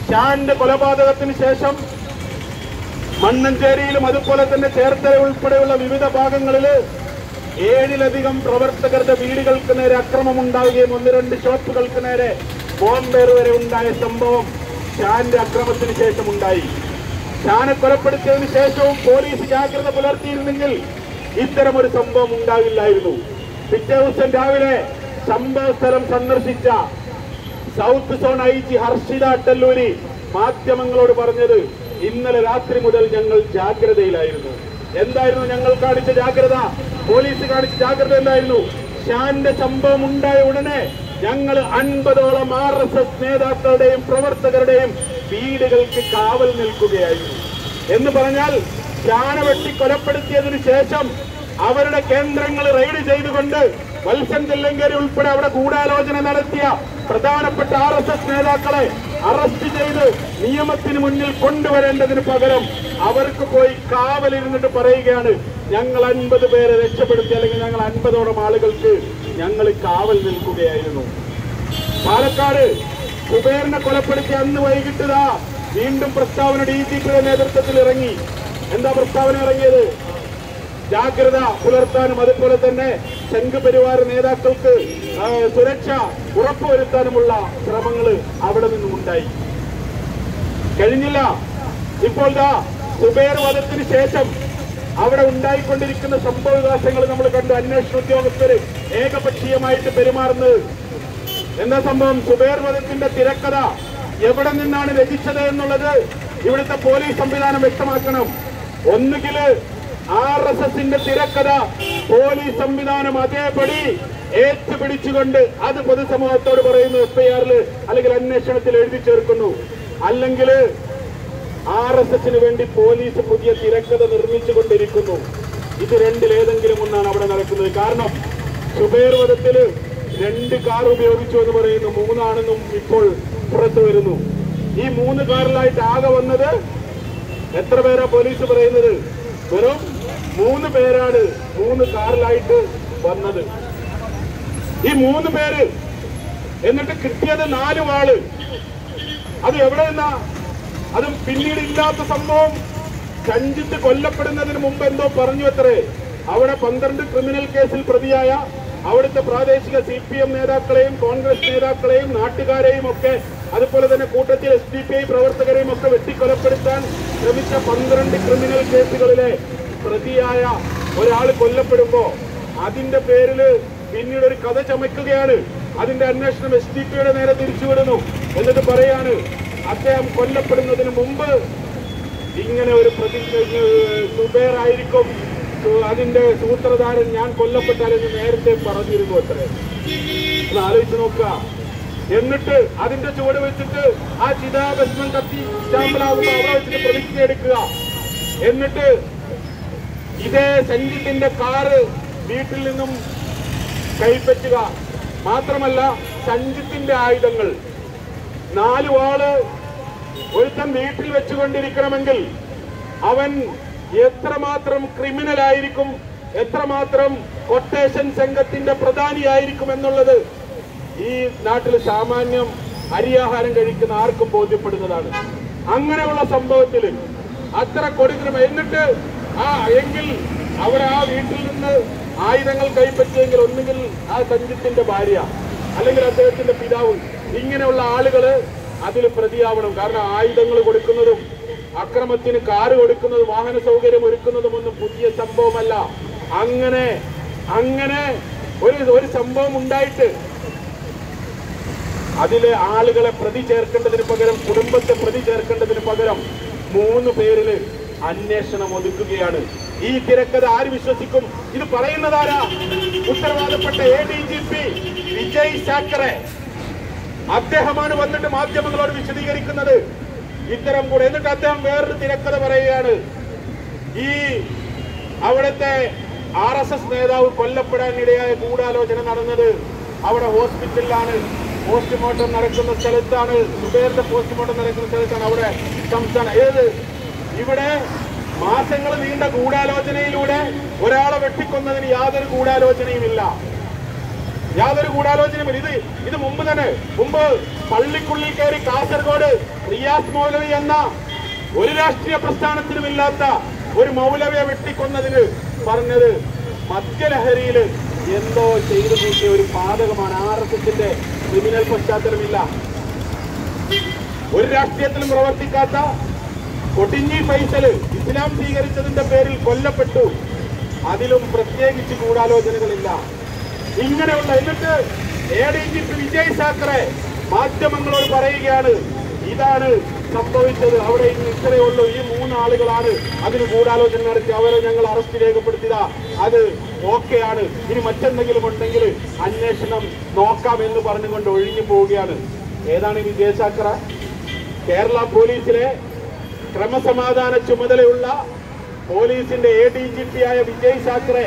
ഷാന്റെ കൊലപാതകത്തിന് ശേഷം മണ്ണഞ്ചേരിയിലും അതുപോലെ തന്നെ ചേർത്തല ഉൾപ്പെടെയുള്ള വിവിധ ഭാഗങ്ങളിൽ ഏഴിലധികം പ്രവർത്തകരുടെ വീടുകൾക്ക് നേരെ അക്രമമുണ്ടാവുകയും ഒന്ന് രണ്ട് ഷോപ്പുകൾക്ക് നേരെ ബോംബേർ വരെ ഉണ്ടായ സംഭവം ഷാന്റെ അക്രമത്തിന് ശേഷം ഉണ്ടായി ഷാനെ കൊലപ്പെടുത്തിയതിനു ശേഷവും പോലീസ് ജാഗ്രത പുലർത്തിയിരുന്നെങ്കിൽ ഇത്തരം ഒരു സംഭവം ഉണ്ടാവില്ലായിരുന്നു പിറ്റേ ദിവസം രാവിലെ സംഭവ സ്ഥലം സന്ദർശിച്ച south zone I G Harshitha Attalluri മാധ്യമങ്ങളോട് പറഞ്ഞത് ഇന്നലെ രാത്രി മുതൽ ഞങ്ങൾ ജാഗ്രതയിലായിരുന്നു എന്തായിരുന്നു ഞങ്ങൾ കാണിച്ച ജാഗ്രത പോലീസ് കാണിച്ച ജാഗ്രത എന്തായിരുന്നു ഷാന്റെ സംഭവം ഉണ്ടായ ഉടനെ ഞങ്ങൾ അൻപതോളം ആർ എസ് എസ് നേതാക്കളുടെയും പ്രവർത്തകരുടെയും വീടുകൾക്ക് കാവൽ നിൽക്കുകയായിരുന്നു എന്ന് പറഞ്ഞാൽ ഷാന വെട്ടി കൊലപ്പെടുത്തിയതിനു ശേഷം അവരുടെ കേന്ദ്രങ്ങൾ റെയ്ഡ് ചെയ്തുകൊണ്ട് വത്സൻ ചെല്ലങ്കേരി ഉൾപ്പെടെ അവിടെ ഗൂഢാലോചന നടത്തിയ പ്രധാനപ്പെട്ട ആർ എസ് എസ് നേതാക്കളെ അറസ്റ്റ് ചെയ്ത് നിയമത്തിന് മുന്നിൽ കൊണ്ടുവരേണ്ടതിന് പകരം അവർക്ക് പോയി കാവലിരുന്നിട്ട് പറയുകയാണ് ഞങ്ങൾ അൻപത് പേരെ രക്ഷപ്പെടുത്തി അല്ലെങ്കിൽ ഞങ്ങൾ അൻപതോളം ആളുകൾക്ക് ഞങ്ങൾ കാവൽ നിൽക്കുകയായിരുന്നു പാലക്കാട് കുബേറിനെ കൊലപ്പെടുത്തി അന്ന് വൈകിട്ടതാ വീണ്ടും പ്രസ്താവന ഡി ജി പിയുടെ നേതൃത്വത്തിൽ ഇറങ്ങി എന്താ പ്രസ്താവന ഇറങ്ങിയത് ജാഗ്രത പുലർത്താനും അതുപോലെ തന്നെ സംഘപരിവാര നേതാക്കൾക്ക് ആ, സുരക്ഷ ഉറപ്പുവരുത്താനുമുള്ള ശ്രമങ്ങൾ അവിടെ നിന്നും ഉണ്ടായി കഴിഞ്ഞില്ല ഇപ്പോൾ ദാ സുബേർ വധത്തിന് ശേഷം അവിടെ ഉണ്ടായിക്കൊണ്ടിരിക്കുന്ന സംഭവ വികാസങ്ങൾ നമ്മൾ കണ്ടു അന്വേഷണ ഉദ്യോഗസ്ഥര് ഏകപക്ഷീയമായിട്ട് പെരുമാറുന്നത് എന്താ സംഭവം സുബേർ വധത്തിന്റെ തിരക്കഥ എവിടെ നിന്നാണ് രചിച്ചത് എന്നുള്ളത് ഇവിടുത്തെ പോലീസ് സംവിധാനം വ്യക്തമാക്കണം ഒന്നുകില് ആർ എസ് എസിന്റെ തിരക്കഥ പോലീസ് സംവിധാനം അതേപടി ഏറ്റുപിടിച്ചുകൊണ്ട് അത് പൊതുസമൂഹത്തോട് പറയുന്നു എഫ്ഐആറിൽ അല്ലെങ്കിൽ അന്വേഷണത്തിൽ എഴുതി ചേർക്കുന്നു അല്ലെങ്കിൽ ആർ എസ് എസിന് വേണ്ടി പോലീസ് പുതിയ തിരക്കഥ നിർമ്മിച്ചുകൊണ്ടിരിക്കുന്നു ഇത് രണ്ടിലേതെങ്കിലും ഒന്നാണ് അവിടെ നടക്കുന്നത് കാരണം സുബേർ വധത്തില് രണ്ട് കാർ ഉപയോഗിച്ചു എന്ന് പറയുന്നു മൂന്നാണെന്നും ഇപ്പോൾ പുറത്തു വരുന്നു ഈ മൂന്ന് കാറിലായിട്ട് ആകെ വന്നത് എത്ര പേരാ പോലീസ് പറയുന്നത് വെറും മൂന്ന് പേരാണ് മൂന്ന് കാറിലായിട്ട് വന്നത് ഈ മൂന്ന് പേര് എന്നിട്ട് കിട്ടിയത് നാല് വാള് അത് എവിടെ നിന്നാ അതും പിന്നീട് ഇല്ലാത്ത സംഭവം സഞ്ജിത്ത് കൊല്ലപ്പെടുന്നതിന് മുമ്പ് എന്തോ പറഞ്ഞു അത്രേ അവിടെ പന്ത്രണ്ട് ക്രിമിനൽ കേസിൽ പ്രതിയായ അവിടുത്തെ പ്രാദേശിക സി പി എം നേതാക്കളെയും കോൺഗ്രസ് നേതാക്കളെയും നാട്ടുകാരെയും ഒക്കെ അതുപോലെ തന്നെ കൂട്ടത്തിൽ എസ് ഡി പി ഐ പ്രവർത്തകരെയും ഒക്കെ വെട്ടിക്കൊലപ്പെടുത്താൻ ശ്രമിച്ച പന്ത്രണ്ട് ക്രിമിനൽ കേസുകളിലെ പ്രതിയായ ഒരാൾ കൊല്ലപ്പെടുമ്പോ അതിന്റെ പേരില് പിന്നീട് ഒരു കഥ ചമയ്ക്കുകയാണ് അതിന്റെ അന്വേഷണം എസ് ഡി പിയുടെ നേരെ തിരിച്ചുവിടുന്നു എന്നിട്ട് പറയാണ് അദ്ദേഹം കൊല്ലപ്പെടുന്നതിന് മുമ്പ് ഇങ്ങനെ ഒരു പ്രതി സുബേർ ആയിരിക്കും സു- അതിന്റെ സൂത്രധാരൻ ഞാൻ കൊല്ലപ്പെട്ടാലെന്ന് നേരത്തെ പറഞ്ഞിരുന്നു അത്രേ ഒന്ന് ആലോചിച്ച് നോക്കുക എന്നിട്ട് അതിന്റെ ചുവട് വെച്ചിട്ട് ആ ചിതാഭസ്മം കത്തി സ്റ്റാമ്പിളാകുമ്പോ അവിടെ വെച്ചിട്ട് പ്രതിജ്ഞ എടുക്കുക എന്നിട്ട് ഇതേ സഞ്ജിത്തിന്റെ കാറ് വീട്ടിൽ നിന്നും കൈപ്പറ്റുക മാത്രമല്ല സഞ്ജിത്തിന്റെ ആയുധങ്ങൾ നാല് വാള് ഒരുത്തൻ വീട്ടിൽ വെച്ചുകൊണ്ടിരിക്കണമെങ്കിൽ അവൻ എത്രമാത്രം ക്രിമിനൽ ആയിരിക്കും എത്രമാത്രം കൊട്ടേഷൻ സംഘത്തിന്റെ പ്രധാനിയായിരിക്കും എന്നുള്ളത് ഈ നാട്ടിൽ സാമാന്യം അരിയാഹാരം കഴിക്കുന്ന ആർക്കും ബോധ്യപ്പെടുന്നതാണ് അങ്ങനെയുള്ള സംഭവത്തിൽ അത്ര കൊടുക്കണം എന്നിട്ട് ആ എങ്കിൽ അവിടെ ആ വീട്ടിൽ നിന്ന് ആയുധങ്ങൾ കൈപ്പറ്റിയെങ്കിൽ ഒന്നുകിൽ ആ സഞ്ജിത്തിന്റെ ഭാര്യ അല്ലെങ്കിൽ അദ്ദേഹത്തിന്റെ പിതാവ് ഇങ്ങനെയുള്ള ആളുകള് അതിൽ പ്രതിയാവണം കാരണം ആയുധങ്ങൾ കൊടുക്കുന്നതും അക്രമത്തിന് കാറ് കൊടുക്കുന്നതും വാഹന സൗകര്യം ഒരുക്കുന്നതും ഒന്നും പുതിയ സംഭവമല്ല അങ്ങനെ അങ്ങനെ ഒരു ഒരു സംഭവം ഉണ്ടായിട്ട് അതിലെ ആളുകളെ പ്രതി ചേർക്കേണ്ടതിന് പകരം കുടുംബത്തെ പ്രതി ചേർക്കേണ്ടതിന് പകരം മൂന്ന് പേരില് അന്വേഷണം ഒതുക്കുകയാണ് ഈ തിരക്കഥ ആര് വിശ്വസിക്കും ഇത് പറയുന്നതാരാ ഉത്തരവാദപ്പെട്ട A D G P Vijay Sakhare അദ്ദേഹമാണ് വന്നിട്ട് മാധ്യമങ്ങളോട് വിശദീകരിക്കുന്നത് ഇത്തരം കൂടെ എന്നിട്ട് അദ്ദേഹം വേറൊരു തിരക്കഥ പറയുകയാണ് ഈ അവിടുത്തെ ആർ എസ് എസ് നേതാവ് കൊല്ലപ്പെടാനിടയായ ഗൂഢാലോചന നടന്നത് അവിടെ ഹോസ്പിറ്റലിലാണ് പോസ്റ്റ്മോർട്ടം നടക്കുന്ന സ്ഥലത്താണ് സുബേറിന്റെ പോസ്റ്റ്മോർട്ടം നടക്കുന്ന സ്ഥലത്താണ് അവിടെ സംസ്ഥാന ഏത് ഇവിടെ മാസങ്ങൾ നീണ്ട ഗൂഢാലോചനയിലൂടെ ഒരാളെ വെട്ടിക്കൊന്നതിന് യാതൊരു ഗൂഢാലോചനയുമില്ല യാതൊരു ഗൂഢാലോചനയും ഇത് ഇത് മുമ്പ് തന്നെ മുമ്പ് പള്ളിക്കുള്ളിൽ കയറി കാസർഗോഡ് റിയ റിയാസ് മൗലവി എന്ന ഒരു രാഷ്ട്രീയ പ്രസ്ഥാനത്തിനുമില്ലാത്ത ഒരു മൗലവിയെ വെട്ടിക്കൊന്നതിന് പറഞ്ഞത് മദ്യലഹരിയിൽ എന്തോ ചെയ്തു നീക്കിയ ഒരു പാതകമാണ് ആർ എസ് എസിന്റെ ക്രിമിനൽ പശ്ചാത്തലമില്ല ഒരു രാഷ്ട്രീയത്തിലും പ്രവർത്തിക്കാത്ത കൊടിഞ്ഞി ഫൈസല് ഇസ്ലാം സ്വീകരിച്ചതിന്റെ പേരിൽ കൊല്ലപ്പെട്ടു അതിലും പ്രത്യേകിച്ച് ഗൂഢാലോചനകളില്ല ഇങ്ങനെയുള്ള എന്നിട്ട് A D G P Vijay Sakhare മാധ്യമങ്ങളോട് പറയുകയാണ് ഇതാണ് സംഭവിച്ചത് അവിടെ ഇന്ന് ഇത്രയേ ഉള്ളൂ ഈ മൂന്നാളുകളാണ് അതിന് ഗൂഢാലോചന നടത്തി അവരെ ഞങ്ങൾ അറസ്റ്റ് രേഖപ്പെടുത്തിയതാ അത് ഓക്കെയാണ് ഇനി മറ്റെന്തെങ്കിലും ഉണ്ടെങ്കിൽ അന്വേഷണം നോക്കാം എന്ന് പറഞ്ഞുകൊണ്ട് ഒഴിഞ്ഞു പോവുകയാണ് ഏതാണ് ഈ വിജയ് സാക്കറ കേരള പോലീസിലെ ക്രമസമാധാന ചുമതലയുള്ള പോലീസിന്റെ എ ഡി ജി പി ആയ വിജയ് സാക്കറെ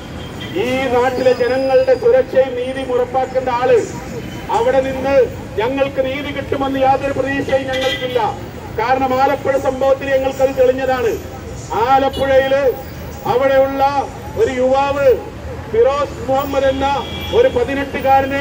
ഈ നാട്ടിലെ ജനങ്ങളുടെ സുരക്ഷയും നീതിയും ഉറപ്പാക്കേണ്ട ആള് അവിടെ നിന്ന് ഞങ്ങൾക്ക് നീതി കിട്ടുമെന്ന് യാതൊരു പ്രതീക്ഷയും ഞങ്ങൾക്കില്ല കാരണം ആലപ്പുഴ സംഭവത്തിൽ ഞങ്ങൾക്കത് തെളിഞ്ഞതാണ് ആലപ്പുഴയില് അവിടെയുള്ള ഒരു യുവാവ് ഫിറോസ് മുഹമ്മദ് എന്ന ഒരു പതിനെട്ടുകാരനെ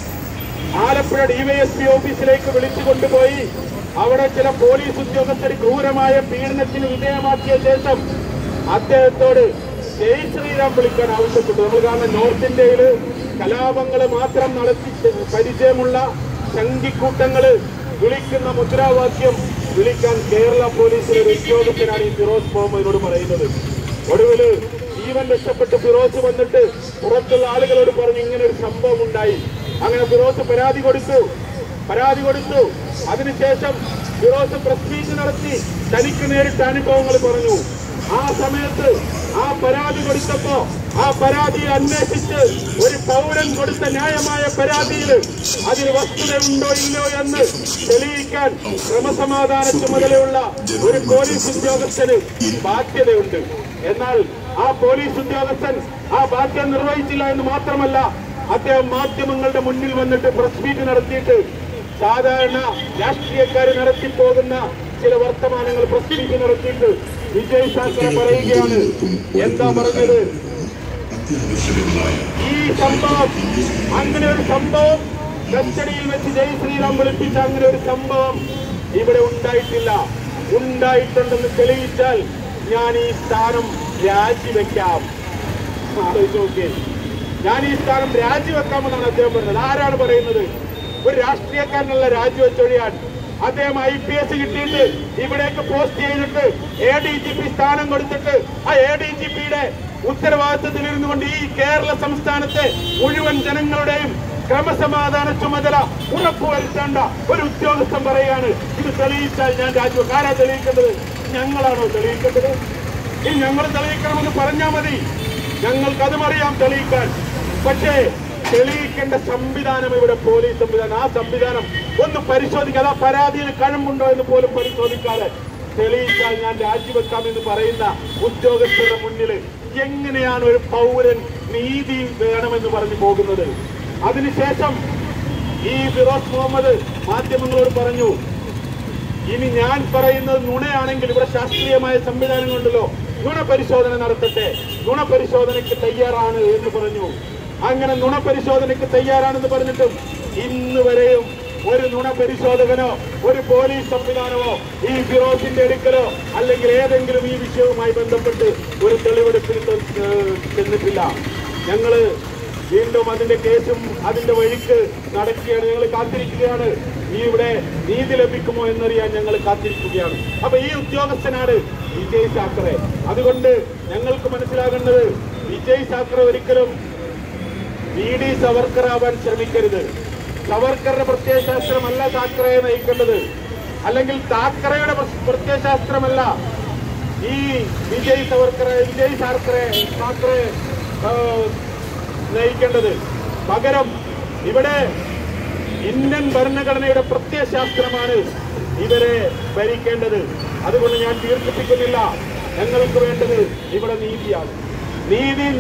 ആലപ്പുഴ ഡിവൈഎസ്പി ഓഫീസിലേക്ക് വിളിച്ചു കൊണ്ടുപോയി അവിടെ ചില പോലീസ് ഉദ്യോഗസ്ഥർ ക്രൂരമായ പീഡനത്തിന് വിധേയമാക്കിയ ശേഷം അദ്ദേഹത്തോട് ജയ് ശ്രീറാം വിളിക്കാൻ ആവശ്യപ്പെട്ടു നമ്മൾ കാണുന്ന നോർത്ത് ഇന്ത്യയില് കലാപങ്ങള് മാത്രം നടത്തി പരിചയമുള്ള സംഘിക്കൂട്ടങ്ങള് വിളിക്കുന്ന മുദ്രാവാക്യം വിളിക്കാൻ കേരള പോലീസിലെ ഒരു ഉദ്യോഗസ്ഥനാണ് ഈ ഫിറോസ് മുഹമ്മദിനോട് പറയുന്നത് ഒടുവില് ജീവൻ രക്ഷപ്പെട്ട് ഫിറോസ് വന്നിട്ട് പുറത്തുള്ള ആളുകളോട് പറഞ്ഞു ഇങ്ങനെ ഒരു സംഭവം ഉണ്ടായി അങ്ങനെ ഫിറോസ് പരാതി കൊടുത്തു പരാതി കൊടുത്തു അതിനുശേഷം ഫിറോസ് പ്രസ് മീറ്റ് നടത്തി തനിക്ക് നേരിട്ട അനുഭവങ്ങൾ പറഞ്ഞു ആ സമയത്ത് ആ പരാതി കൊടുത്തപ്പോ ആ പരാതിയെ അന്വേഷിച്ച് ഒരു പൗരൻ കൊടുത്ത ന്യായമായ പരാതിയിൽ അതിന് വസ്തുതയുണ്ടോ ഇല്ലയോ എന്ന് തെളിയിക്കാൻ ക്രമസമാധാന ചുമതലയുള്ള ഒരു പോലീസ് ഉദ്യോഗസ്ഥന് ബാധ്യതയുണ്ട് എന്നാൽ ആ പോലീസ് ഉദ്യോഗസ്ഥൻ ആ ബാധ്യത നിർവഹിച്ചില്ല എന്ന് മാത്രമല്ല അദ്ദേഹം മാധ്യമങ്ങളുടെ മുന്നിൽ വന്നിട്ട് പ്രസ് മീറ്റ് നടത്തിയിട്ട് സാധാരണ രാഷ്ട്രീയക്കാർ നടത്തിപ്പോകുന്ന ചില വർത്തമാനങ്ങൾ പ്രസ് മീറ്റ് നടത്തിയിട്ട് വിജയ് സാക്കറെ പറയുകയാണ് എന്താ പറഞ്ഞത് ഈ സംഭവം അങ്ങനെ ഒരു സംഭവം കസ്റ്റഡിയിൽ വെച്ച് ജയ് ശ്രീറാം വിളിപ്പിച്ച അങ്ങനെ ഒരു സംഭവം ഇവിടെ ഉണ്ടായിട്ടില്ല ഉണ്ടായിട്ടുണ്ടെന്ന് തെളിയിച്ചാൽ ഞാൻ ഈ സ്ഥാനം രാജിവെക്കാം ആലോചിച്ച് നോക്കിയേ ഞാൻ ഈ സ്ഥാനം രാജിവെക്കാമെന്നാണ് അദ്ദേഹം പറഞ്ഞത് ആരാണ് പറയുന്നത് ഒരു രാഷ്ട്രീയക്കാരനല്ല രാജിവെച്ചൊഴിയാൻ അദ്ദേഹം ഐ പി എസ് കിട്ടിയിട്ട് ഇവിടേക്ക് പോസ്റ്റ് ചെയ്തിട്ട് എ ഡി ജി പി സ്ഥാനം കൊടുത്തിട്ട് ആ എ ഡി ജി പിയുടെ ഉത്തരവാദിത്വത്തിൽ ഇരുന്നുകൊണ്ട് ഈ കേരള സംസ്ഥാനത്തെ മുഴുവൻ ജനങ്ങളുടെയും ക്രമസമാധാന ചുമതല ഉറപ്പുവരുത്തേണ്ട ഒരു ഉദ്യോഗസ്ഥൻ പറയാണ് ഇത് തെളിയിച്ചാൽ ഞാൻ രാജിവെക്കാം ആരാ തെളിയിക്കേണ്ടത് ഞങ്ങളാണോ തെളിയിക്കേണ്ടത് ഇനി ഞങ്ങൾ തെളിയിക്കണമെന്ന് പറഞ്ഞാൽ മതി ഞങ്ങൾക്ക് അതും അറിയാം തെളിയിക്കാൻ പക്ഷേ തെളിയിക്കേണ്ട സംവിധാനം ഇവിടെ പോലീസ് സംവിധാനം ആ സംവിധാനം ഒന്ന് പരിശോധിക്കാതെ ആ പരാതിയിൽ കഴമ്പുണ്ടോ എന്ന് പോലും പരിശോധിക്കാതെ തെളിയിച്ചാൽ ഞാൻ രാജിവെക്കാമെന്ന് പറയുന്ന ഉദ്യോഗസ്ഥരുടെ മുന്നിൽ എങ്ങനെയാണ് ഒരു പൗരൻ നീതി വേണമെന്ന് പറഞ്ഞു പോകുന്നത് അതിനുശേഷം ഈ ഫിറോസ് മുഹമ്മദ് മാധ്യമങ്ങളോട് പറഞ്ഞു ഇനി ഞാൻ പറയുന്നത് നുണയാണെങ്കിൽ ഇവിടെ ശാസ്ത്രീയമായ സംവിധാനങ്ങളുണ്ടല്ലോ നുണ പരിശോധന നടത്തട്ടെ നുണ പരിശോധനയ്ക്ക് തയ്യാറാണ് എന്ന് പറഞ്ഞു അങ്ങനെ നുണ പരിശോധനയ്ക്ക് തയ്യാറാണെന്ന് പറഞ്ഞിട്ടും ഇന്ന് വരെയും ഒരു നുണ പരിശോധകനോ ഒരു പോലീസ് സംവിധാനമോ ഈ ഫിറോസിന്റെ അടുക്കലോ അല്ലെങ്കിൽ ഏതെങ്കിലും ഈ വിഷയവുമായി ബന്ധപ്പെട്ട് ഒരു തെളിവെടുപ്പിൽ ഏഹ്, ചെന്നിട്ടില്ല ഞങ്ങള് വീണ്ടും അതിന്റെ കേസും അതിന്റെ വഴിക്ക് നടക്കുകയാണ് ഞങ്ങൾ കാത്തിരിക്കുകയാണ് ഈ ഇവിടെ നീതി ലഭിക്കുമോ എന്നറിയാൻ ഞങ്ങൾ കാത്തിരിക്കുകയാണ് അപ്പൊ ഈ ഉദ്യോഗസ്ഥനാണ് വിജയ് സാക്കറെ അതുകൊണ്ട് ഞങ്ങൾക്ക് മനസ്സിലാകേണ്ടത് വിജയ് സാക്കറെ ഒരിക്കലും വി ഡി സവർക്കർ ആവാൻ ശ്രമിക്കരുത് സവർക്കറുടെ പ്രത്യയശാസ്ത്രമല്ല താക്കറയെ നയിക്കേണ്ടത് അല്ലെങ്കിൽ താക്കറയുടെ പ്ര- പ്രത്യയശാസ്ത്രമല്ല ഈ വിജയ് സവർക്കറെ വിജയ് സാർക്കറെ താക്കറെ ആ, നയിക്കേണ്ടത് പകരം ഇവിടെ ഇന്ത്യൻ ഭരണഘടനയുടെ പ്രത്യയശാസ്ത്രമാണ് ഇവരെ ഭരിക്കേണ്ടത് അതുകൊണ്ട് ഞാൻ ദീർഘിപ്പിക്കുന്നില്ല ഞങ്ങൾക്ക് വേണ്ടത് ഇവിടെ നീതിയാണ് നീതി